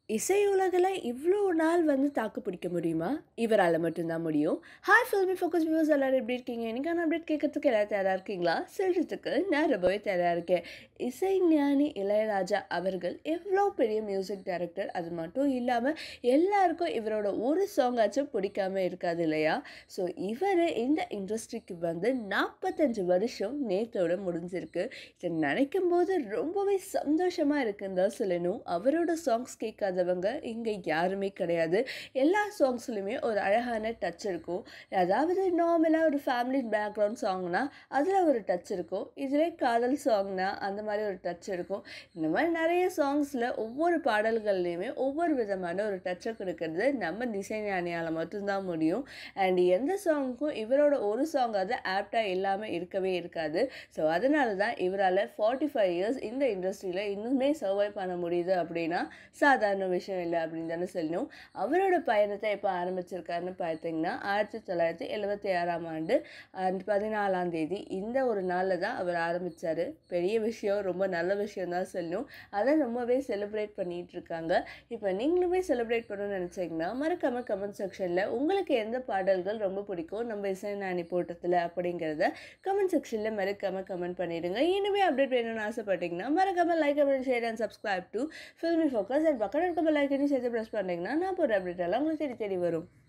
இசையுலகில் இவ்வளோ நாள் வந்து தாக்கு பிடிக்க முடியுமா இவரால் மட்டும்தான் முடியும் ஹாய் ஃபில்மி ஃபோக்கஸ் வியூஸ் எல்லாரும் எப்படி இருக்கீங்க எனக்கான அப்டேட் கேட்கறதுக்கு எல்லாரும் தயாராக இருக்கீங்களா சொல்கிறதுக்கு நான் ரொம்பவே தயாராக இருக்கேன் இசை ஞானி இளையராஜா அவர்கள் எவ்வளோ பெரிய மியூசிக் டைரக்டர் அது மட்டும் இல்லாமல் எல்லாருக்கும் இவரோட ஒரு சாங்காச்சும் பிடிக்காம இருக்காது இல்லையா ஸோ இவர் இந்த இண்டஸ்ட்ரிக்கு வந்து நாற்பத்தஞ்சு வருஷம் நேற்றோட முடிஞ்சிருக்கு இதை நினைக்கும் போது ரொம்பவே சந்தோஷமாக இருக்குன்னு தான் சொல்லணும் அவரோட சாங்ஸ் கேட்காதவங்க இங்கே யாருமே கிடையாது எல்லா சாங்ஸ்லையுமே ஒரு அழகான டச் இருக்கும் அதாவது நார்மலாக ஒரு ஃபேமிலி பேக்ரவுண்ட் சாங்னா அதில் ஒரு டச் இருக்கும் இதுவே காதல் சாங்னா அந்த மாதிரி ஒரு டச் இருக்கும் இந்த மாதிரி நிறைய சாங்ஸில் ஒவ்வொரு பாடல்கள்லையுமே ஒவ்வொரு விதமான ஒரு டச்சை கொடுக்கறது நம்ம திசை ஞானியால் மட்டும்தான் முடியும் அண்ட் எந்த சாங்குக்கும் இவரோட ஒரு சாங் அது ஆப்டாக இல்லாமல் இருக்கவே இருக்காது ஸோ அதனால தான் இவரால் ஃபார்ட்டி ஃபைவ் இயர்ஸ் இந்த இண்டஸ்ட்ரியில் இன்னுமே சர்வை பண்ண முடியுது அப்படின்னா சாதாரண விஷயம் இல்லை அப்படின்னு தானே சொல்லணும் அவரோட பயணத்தை எப்போ ஆரம்பிச்சிருக்காருன்னு பார்த்தீங்கன்னா ஆயிரத்தி தொள்ளாயிரத்தி எழுபத்தி ஆறாம் ஆண்டு அண்ட் பதினாலாம் தேதி இந்த ஒரு நாளில் தான் அவர் ஆரம்பித்தார் பெரிய விஷயம் ரொம்ப நல்ல விஷயம் தான் சொல்லணும் அதை ரொம்பவே செலிப்ரேட் பண்ணிகிட்டு இருக்காங்க இப்போ நீங்களுமே செலிப்ரேட் பண்ணணும்னு நினச்சிங்கன்னா மறக்காம கமெண்ட் செக்ஷனில் உங்களுக்கு எந்த பாடல்கள் ரொம்ப பிடிக்கும் நம்ம இசை நாணி போட்டத்தில் அப்படிங்கிறத கமெண்ட் செக்ஷனில் மறக்காம கமெண்ட் பண்ணிடுங்க இனிமே அப்டேட் வேணும்னு ஆசைப்பட்டீங்கன்னா மறக்காம like comment share and subscribe to Filmy Focus and பக்கம் இருக்க லைக் சேர்த்து ப்ரெஸ் பண்ணிங்கன்னா நான் போகிற அப்டேட் எல்லாம் உங்களுக்கு தேடி தேடி வரும்